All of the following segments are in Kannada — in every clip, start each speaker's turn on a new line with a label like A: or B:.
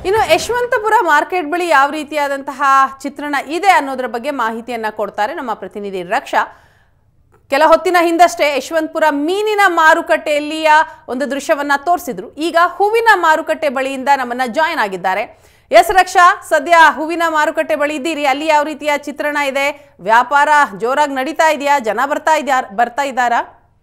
A: ಇನ್ನು ಯಶವಂತಪುರ ಮಾರ್ಕೆಟ್ ಬಳಿ ಯಾವ ರೀತಿಯಾದಂತಹ ಚಿತ್ರಣ ಇದೆ ಅನ್ನೋದ್ರ ಬಗ್ಗೆ ಮಾಹಿತಿಯನ್ನ ಕೊಡ್ತಾರೆ ನಮ್ಮ ಪ್ರತಿನಿಧಿ ರಕ್ಷಾ ಕೆಲ ಹೊತ್ತಿನ ಹಿಂದಷ್ಟೇ ಯಶವಂತಪುರ ಮೀನಿನ ಮಾರುಕಟ್ಟೆಯಲ್ಲಿಯ ಒಂದು ದೃಶ್ಯವನ್ನ ತೋರಿಸಿದ್ರು ಈಗ ಹೂವಿನ ಮಾರುಕಟ್ಟೆ ಬಳಿಯಿಂದ ನಮ್ಮನ್ನ ಜಾಯಿನ್ ಆಗಿದ್ದಾರೆ ಎಸ್ ರಕ್ಷಾ ಸದ್ಯ ಹೂವಿನ ಮಾರುಕಟ್ಟೆ ಬಳಿ ಇದ್ದೀರಿ ಅಲ್ಲಿ ಯಾವ ರೀತಿಯ ಚಿತ್ರಣ ಇದೆ ವ್ಯಾಪಾರ ಜೋರಾಗಿ ನಡೀತಾ ಇದೆಯಾ ಜನ ಬರ್ತಾ ಇದೆಯಾ ಬರ್ತಾ ಇದ್ದಾರಾ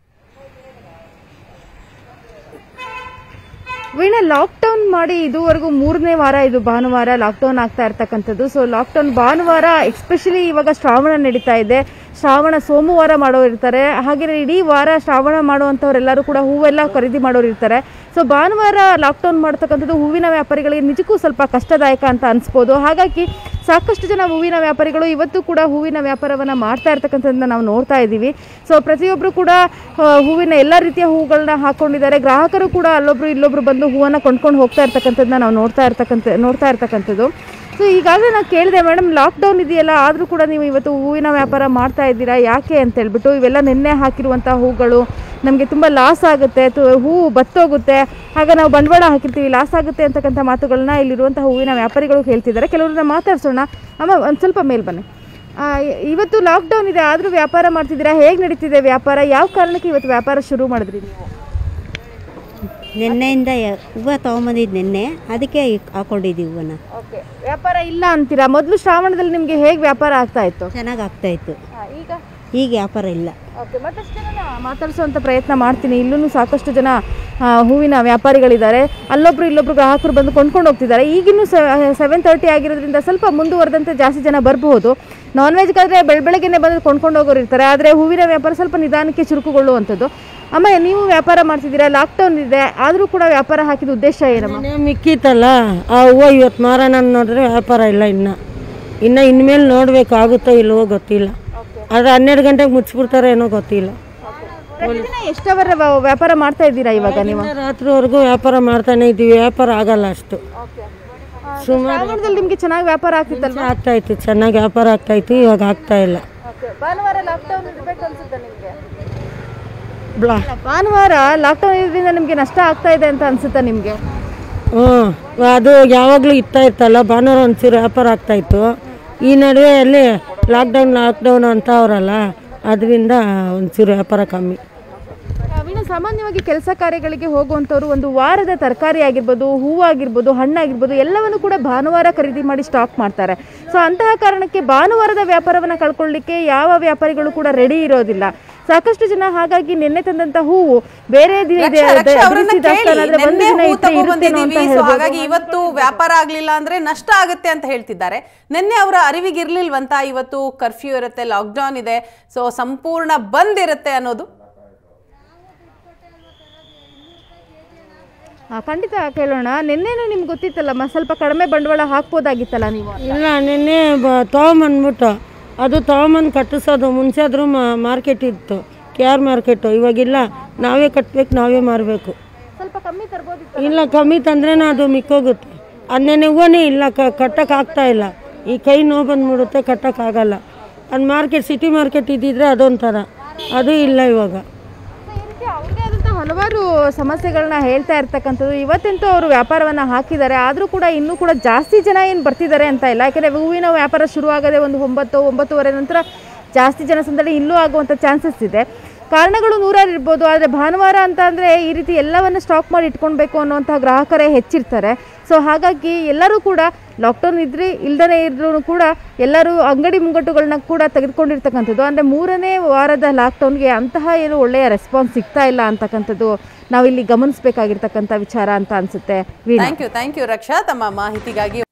B: ವೀಣಾ ಲಾಕ್ಡೌನ್ ಮಾಡಿ ಇದುವರೆಗೂ ಮೂರನೇ ವಾರ ಇದು ಭಾನುವಾರ ಲಾಕ್ಡೌನ್ ಆಗ್ತಾ ಇರ್ತಕ್ಕಂಥದ್ದು ಸೊ ಲಾಕ್ಡೌನ್ ಭಾನುವಾರ ಎಸ್ಪೆಷಲಿ ಇವಾಗ ಶ್ರಾವಣ ನಡೀತಾ ಇದೆ ಶ್ರಾವಣ ಸೋಮವಾರ ಮಾಡೋರು ಇರ್ತಾರೆ ಹಾಗೆ ಇಡೀ ವಾರ ಶ್ರಾವಣ ಮಾಡುವಂಥವ್ರೆಲ್ಲರೂ ಕೂಡ ಹೂವೆಲ್ಲ ಖರೀದಿ ಮಾಡೋರು ಇರ್ತಾರೆ ಸೊ ಭಾನುವಾರ ಲಾಕ್ಡೌನ್ ಮಾಡ್ತಕ್ಕಂಥದ್ದು ಹೂವಿನ ವ್ಯಾಪಾರಿಗಳಿಗೆ ನಿಜಕ್ಕೂ ಸ್ವಲ್ಪ ಕಷ್ಟದಾಯಕ ಅಂತ ಅನಿಸ್ಬೋದು ಹಾಗಾಗಿ ಸಾಕಷ್ಟು ಜನ ಹೂವಿನ ವ್ಯಾಪಾರಿಗಳು ಇವತ್ತು ಕೂಡ ಹೂವಿನ ವ್ಯಾಪಾರವನ್ನು ಮಾಡ್ತಾ ಇರ್ತಕ್ಕಂಥದ್ದನ್ನ ನಾವು ನೋಡ್ತಾ ಇದ್ದೀವಿ ಸೊ ಪ್ರತಿಯೊಬ್ಬರು ಕೂಡ ಆ, ಹೂವಿನ ಎಲ್ಲ ರೀತಿಯ ಹೂಗಳನ್ನ ಹಾಕೊಂಡಿದ್ದಾರೆ ಗ್ರಾಹಕರು ಕೂಡ ಅಲ್ಲೊಬ್ರು ಇಲ್ಲೊಬ್ರು ಬಂದು ಹೂವನ್ನು ಕೊಂಡ್ಕೊಂಡು ಹೋಗ್ತಾ ಇರ್ತಕ್ಕಂಥದ್ದನ್ನ ನಾವು ನೋಡ್ತಾ ಇರ್ತಕ್ಕಂಥ ನೋಡ್ತಾ ಇರ್ತಕ್ಕಂಥದ್ದು ಸೊ ಈಗಾಗಲೇ ನಾನು ಕೇಳಿದೆ ಮೇಡಮ್ ಲಾಕ್ಡೌನ್ ಇದೆಯಲ್ಲ ಆದರೂ ಕೂಡ ನೀವು ಇವತ್ತು ಹೂವಿನ ವ್ಯಾಪಾರ ಮಾಡ್ತಾ ಇದ್ದೀರಾ ಯಾಕೆ ಅಂತ ಹೇಳ್ಬಿಟ್ಟು ಇವೆಲ್ಲ ನಿನ್ನೆ ಹಾಕಿರುವಂಥ ಹೂಗಳು ನಮಗೆ ತುಂಬ ಲಾಸ್ ಆಗುತ್ತೆ ತು- ಹೂವು ಬತ್ತೋಗುತ್ತೆ ಆಗ ನಾವು ಬಂಡವಾಳ ಹಾಕಿರ್ತೀವಿ ಲಾಸ್ ಆಗುತ್ತೆ ಅಂತಕ್ಕಂಥ ಮಾತುಗಳನ್ನ ಇಲ್ಲಿರುವಂಥ ಹೂವಿನ ವ್ಯಾಪಾರಿಗಳು ಹೇಳ್ತಿದ್ದಾರೆ ಕೆಲವ್ರನ್ನ ಮಾತಾಡ್ಸೋಣ ಅಮ್ಮ ಒಂದು ಸ್ವಲ್ಪ ಮೇಲ್ ಬನ್ನಿ ಆ, ಇ- ಇವತ್ತು ಲಾಕ್ಡೌನ್ ಇದೆ ಆದರೂ ವ್ಯಾಪಾರ ಮಾಡ್ತಿದ್ದೀರಾ ಹೇಗೆ ನಡೀತಿದೆ ವ್ಯಾಪಾರ ಯಾವ ಕಾರಣಕ್ಕೆ ಇವತ್ತು ವ್ಯಾಪಾರ ಶುರು ಮಾಡಿದ್ರಿ ನೀವು
C: ನಿನ್ನೆಯಿಂದ ಯ- ಹೂವು ತೊಗೊಂಬಂದಿದ್ದು ನಿನ್ನೆ ಅದಕ್ಕೆ ಇಕ್- ಹಾಕೊಂಡಿದ್ದೀವಿ ಹೂವನ್ನ
B: ಓಕೆ ವ್ಯಾಪಾರ ಇಲ್ಲ ಅಂತೀರಾ ಮೊದಲು ಶ್ರಾವಣದಲ್ಲಿ ನಿಮಗೆ ಹೇಗೆ ವ್ಯಾಪಾರ ಆಗ್ತಾ ಇತ್ತು
C: ಚೆನ್ನಾಗಿ ಆಗ್ತಾಯಿತ್ತು
B: ಈಗ
C: ಈಗ ವ್ಯಾಪಾರ ಇಲ್ಲ
B: ಓಕೆ ಮತ್ತಷ್ಟು ಜನ ಮಾತಾಡಿಸುವಂಥ ಪ್ರಯತ್ನ ಮಾಡ್ತೀನಿ ಇಲ್ಲೂ ಸಾಕಷ್ಟು ಜನ ಆ, ಹೂವಿನ ವ್ಯಾಪಾರಿಗಳಿದ್ದಾರೆ ಅಲ್ಲೊಬ್ರು ಇಲ್ಲೊಬ್ರು ಗ್ರಾಹಕರು ಬಂದು ಕೊಂಡ್ಕೊಂಡು ಹೋಗ್ತಿದ್ದಾರೆ ಈಗಿನ್ನೂ ಸೆವೆನ್ ತರ್ಟಿ ಆಗಿರೋದ್ರಿಂದ ಸ್ವಲ್ಪ ಮುಂದುವರೆದಂತೆ ಜಾಸ್ತಿ ಜನ ಬರಬಹುದು ನಾನ್ ವೆಜ್ಗಾದರೆ ಬೆಳ ಬೆಳಗ್ಗೆನೆ ಬಂದು ಕೊಂಡ್ಕೊಂಡು ಹೋಗೋರು ಇರ್ತಾರೆ ಆದರೆ ಹೂವಿನ ವ್ಯಾಪಾರ ಸ್ವಲ್ಪ ನಿಧಾನಕ್ಕೆ ಚುರುಕುಗೊಳ್ಳುವಂಥದ್ದು ಅಮ್ಮ ನೀವು ವ್ಯಾಪಾರ ಮಾಡ್ತಿದ್ದೀರಾ ಲಾಕ್ಡೌನ್ ಇದೆ ಆದರೂ ಕೂಡ ವ್ಯಾಪಾರ ಹಾಕಿದ ಉದ್ದೇಶ ಏನಮ್ಮ
D: ಮನೆ ಮಿಕ್ಕಿತ್ತಲ್ಲ ಆ ಹೂವು ಇವತ್ತು ಮಾರೋಣ ನೋಡಿದ್ರೆ ವ್ಯಾಪಾರ ಇಲ್ಲ ಇನ್ನು ಇನ್ನು ಇನ್ಮೇಲೆ ನೋಡಬೇಕು ಆಗುತ್ತೋ ಇಲ್ವೋ ಗೊತ್ತಿಲ್ಲ ಆದರೆ ಹನ್ನೆರಡು ಗಂಟೆಗೆ ಮುಚ್ಚಿಬಿಡ್ತಾರೆ ಏನೋ ಗೊತ್ತಿಲ್ಲ
B: ಪ್ರತಿದಿನ ಎಷ್ಟವರ ವ್ಯಾಪಾರ ಮಾಡ್ತಾ ಇದ್ದೀರಾ ಇವಾಗ ನೀವು
D: ಇನ್ನು ರಾತ್ರಿವರೆಗೂ ವ್ಯಾಪಾರ ಮಾಡ್ತಾನೆ ಇದ್ದೀವಿ ವ್ಯಾಪಾರ ಆಗಲ್ಲ ಅಷ್ಟು ಸುಮಾರು
B: ಶ್ರಾವಣದಲ್ಲಿ ನಿಮಗೆ ಚೆನ್ನಾಗಿ ವ್ಯಾಪಾರ ಆಗ್ತಿತ್ತಲ್ವಾ
D: ಆಗ್ತಾ ಇತ್ತು ಚೆನ್ನಾಗಿ ವ್ಯಾಪಾರ ಆಗ್ತಾ ಇತ್ತು ಇವಾಗ ಆಗ್ತಾ ಇಲ್ಲ
B: ಭಾನುವಾರ ಲಾಕ್ಡೌನ್ ಇರಬೇಕು ಅನ್ಸುತ್ತೆ ನಿಮಗೆ
D: ಬ್ಲಾ
B: ಭಾನುವಾರ ಲಾಕ್ಡೌನ್ ಇರೋದ್ರಿಂದ ನಿಮಗೆ ನಷ್ಟ ಆಗ್ತಾ ಇದೆ ಅಂತ ಅನ್ಸುತ್ತಾ ನಿಮಗೆ
D: ಹ್ಞೂ ಅದು ಯಾವಾಗಲೂ ಇತ್ತಾ ಇತ್ತಲ್ಲ ಭಾನುವಾರ ಒಂಚೂರು ವ್ಯಾಪಾರ ಆಗ್ತಾ ಇತ್ತು ಈ ನಡುವೆ ಅಲ್ಲಿ ಲಾಕ್ಡೌನ್ ಲಾಕ್ಡೌನ್ ಅಂತ ಅವರಲ್ಲ ಅದರಿಂದ ಒಂಚೂರು ವ್ಯಾಪಾರ ಕಮ್ಮಿ
B: ವೀಣಾ ಸಾಮಾನ್ಯವಾಗಿ ಕೆಲಸ ಕಾರ್ಯಗಳಿಗೆ ಹೋಗುವಂಥವ್ರು ಒಂದು ವಾರದ ತರಕಾರಿ ಆಗಿರ್ಬೋದು ಹೂವು ಆಗಿರ್ಬೋದು ಹಣ್ಣಾಗಿರ್ಬೋದು ಎಲ್ಲವನ್ನು ಕೂಡ ಭಾನುವಾರ ಖರೀದಿ ಮಾಡಿ ಸ್ಟಾಕ್ ಮಾಡ್ತಾರೆ ಸೊ ಅಂತಹ ಕಾರಣಕ್ಕೆ ಭಾನುವಾರದ ವ್ಯಾಪಾರವನ್ನು ಕಳ್ಕೊಳ್ಳಿಕ್ಕೆ ಯಾವ ವ್ಯಾಪಾರಿಗಳು ಕೂಡ ರೆಡಿ ಇರೋದಿಲ್ಲ ಸಾಕಷ್ಟು ಜನ ಹಾಗಾಗಿ ನಿನ್ನೆ ತಂದಂತ ಹೂವು ಬೇರೆ ದಿನ ಇದೆ
A: ರಕ್ಷಾ, ರಕ್ಷಾ ಅವ್ರನ್ನ
B: ದಿನಸಿ ದಾಸ್ತಾನು
A: ಕೇಳಿ,
B: ಆದ್ರೆ ಒಂದು
A: ನೆನ್ನೆ
B: ದಿನ
A: ಹೂ
B: ಇಟ್ಟರೆ ಇರುತ್ತೇನೋ ಅಂತ
A: ತಗೊಂಡ್ಬಂದಿದೀವಿ, ಸೊ
B: ಹೇಳ್ಬೋದು.
A: ಹಾಗಾಗಿ ಇವತ್ತು ವ್ಯಾಪಾರ ಆಗ್ಲಿಲ್ಲ ಅಂದ್ರೆ ನಷ್ಟ ಆಗುತ್ತೆ ಅಂತ ಹೇಳ್ತಿದ್ದಾರೆ ನಿನ್ನೆ ಅವರ ಅರಿವಿಗಿರ್ಲಿಲ್ವಂತ ಇವತ್ತು ಕರ್ಫ್ಯೂ ಇರುತ್ತೆ ಲಾಕ್ಡೌನ್ ಇದೆ ಸೊ ಸಂಪೂರ್ಣ ಬಂದ್ ಇರುತ್ತೆ ಅನ್ನೋದು
B: ಆ, ಖಂಡಿತ ಕೇಳೋಣ ನಿನ್ನೆನೂ ನಿಮ್ಗೆ ಗೊತ್ತಿತ್ತಲ್ಲಮ್ಮ ಸ್ವಲ್ಪ ಕಡಿಮೆ ಬಂಡವಾಳ ಹಾಕ್ಬೋದಾಗಿತ್ತಲ್ಲ ನೀವು
D: ಇಲ್ಲ ನಿನ್ನೆ ಬ ತೊಗೊಂಬಂದ್ಬಿಟ್ಟು ಅದು ತೊಗೊಂಬಂದು ಕಟ್ಟಿಸೋದು ಮುಂಚೆ ಆದರೂ ಮಾರ್ಕೆಟ್ ಇತ್ತು ಕೆ ಆರ್ ಮಾರ್ಕೆಟು ಇವಾಗಿಲ್ಲ ನಾವೇ ಕಟ್ಟಬೇಕು ನಾವೇ ಮಾರಬೇಕು
B: ಸ್ವಲ್ಪ ಕಮ್ಮಿ ತರ್ಬೋದಿತ್ತು
D: ಇಲ್ಲ ಕಮ್ಮಿ ತಂದ್ರೇನೂ ಅದು ಮಿಕ್ಕೋಗುತ್ತೆ ಅನ್ನೆನೆ ಹೂವನೇ ಇಲ್ಲ ಕ ಕಟ್ಟಕ್ಕೆ ಆಗ್ತಾ ಇಲ್ಲ ಈ ಕೈ ನೋವು ಬಂದ್ಬಿಡುತ್ತೆ ಕಟ್ಟಕ್ಕಾಗಲ್ಲ ಅದು ಮಾರ್ಕೆಟ್ ಸಿಟಿ ಮಾರ್ಕೆಟ್ ಇದ್ದಿದ್ರೆ ಅದೊಂಥರ ಅದು ಇಲ್ಲ ಇವಾಗ
B: ಈ ರೀತಿ ಅವ್ರದೇ ಆದಂಥ ಹಲವಾರು ಸಮಸ್ಯೆಗಳನ್ನ ಹೇಳ್ತಾ ಇರ್ತಕ್ಕಂಥದ್ದು ಇವತ್ತಂತೂ ಅವರು ವ್ಯಾಪಾರವನ್ನು ಹಾಕಿದ್ದಾರೆ ಆದರೂ ಕೂಡ ಇನ್ನೂ ಕೂಡ ಜಾಸ್ತಿ ಜನ ಏನು ಬರ್ತಿದ್ದಾರೆ ಅಂತ ಇಲ್ಲ ಯಾಕಂದರೆ ಹೂವಿನ ವ್ಯಾಪಾರ ಶುರುವಾಗದೆ ಒಂದು ಒಂಬತ್ತು ಒಂಬತ್ತುವರೆ ನಂತರ ಜಾಸ್ತಿ ಜನ ಸಂದಡಿ ಇಲ್ಲೂ ಆಗುವಂಥ ಚಾನ್ಸಸ್ ಇದೆ ಕಾರಣಗಳು ನೂರಾರು ಇರ್ಬೋದು ಆದರೆ ಭಾನುವಾರ ಅಂತ ಅಂದರೆ ಈ ರೀತಿ ಎಲ್ಲವನ್ನು ಸ್ಟಾಕ್ ಮಾಡಿ ಇಟ್ಕೊಳ್ಬೇಕು ಅನ್ನುವಂಥ ಗ್ರಾಹಕರೇ ಹೆಚ್ಚಿರ್ತಾರೆ ಸೊ ಹಾಗಾಗಿ ಎಲ್ಲರೂ ಕೂಡ ಲಾಕ್ಡೌನ್ ಇದ್ರಿ ಇಲ್ದೇ ಇದ್ರೂ ಕೂಡ ಎಲ್ಲರೂ ಅಂಗಡಿ ಮುಂಗಟ್ಟುಗಳನ್ನ ಕೂಡ ತೆಗೆದುಕೊಂಡಿರ್ತಕ್ಕಂಥದ್ದು ಅಂದರೆ ಮೂರನೇ ವಾರದ ಲಾಕ್ಡೌನ್ಗೆ ಅಂತಹ ಏನು ಒಳ್ಳೆಯ ರೆಸ್ಪಾನ್ಸ್ ಸಿಗ್ತಾ ಇಲ್ಲ ಅಂತಕ್ಕಂಥದ್ದು ನಾವಿಲ್ಲಿ ಗಮನಿಸಬೇಕಾಗಿರ್ತಕ್ಕಂಥ ವಿಚಾರ ಅಂತ ಅನಿಸುತ್ತೆ Veena
A: thank you thank you Raksha ತಮ್ಮ ಮಾಹಿತಿಗಾಗಿ